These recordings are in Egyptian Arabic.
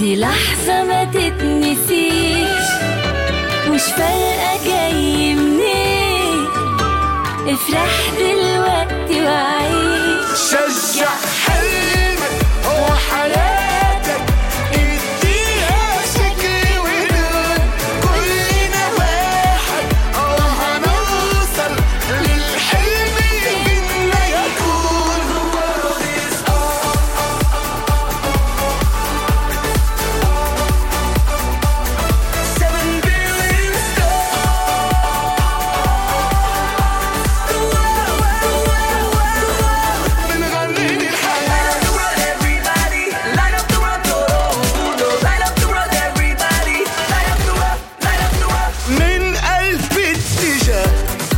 دي لحظة ما تتنسيش مش فارقة جاي منين افرح دلوقتي وعيش شجع حلمك هو حياتك اديها شكل ولون كلنا واحد اه هنوصل للحلم منا يكون Seven billion stars بنغني للحياة من قلب اتجاه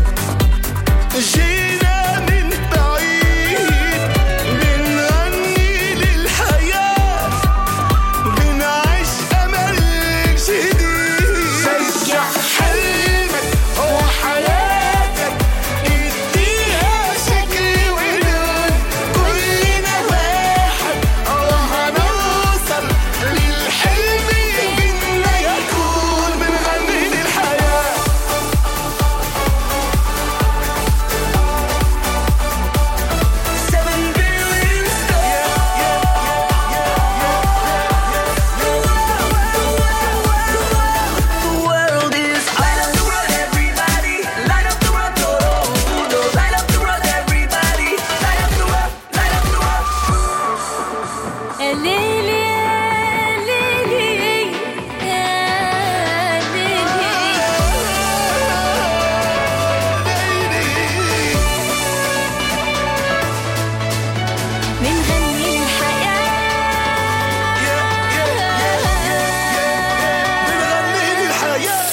جينا من بعيد بنغني للحياة بنعيش أمل جديد شجع حلمك هو حياتك اديها شكل ولون كلنا واحد اه هنوصل للحلم منا يكون بنغني للحياة Seven billion The world is Light up the world, everybody. Light up the world, todo mundo. Light up the world, everybody. Light up the world, light up the world. يا ليلي يا ليلي يا ليلي بنغني للحياة بنغني للحياة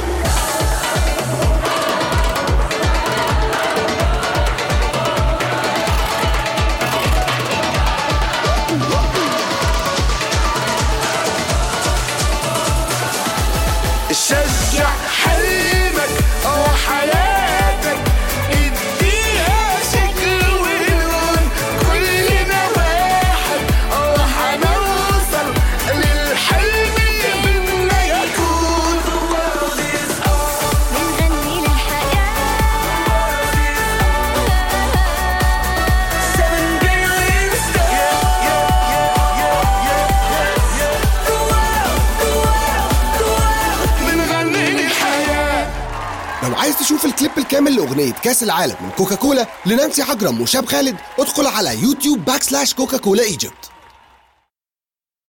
شجع حلمك أو حياتك اديها شكل ولون كلنا واحد أو هنوصل للحلم منا يكون بنغني للحياة Seven billion بنغني للحياة لو عايز تشوف الكليب الكامل لأغنية كاس العالم من كوكاكولا لنانسي عجرم وشاب خالد ادخل على يوتيوب باك سلاش كوكاكولا ايجيبت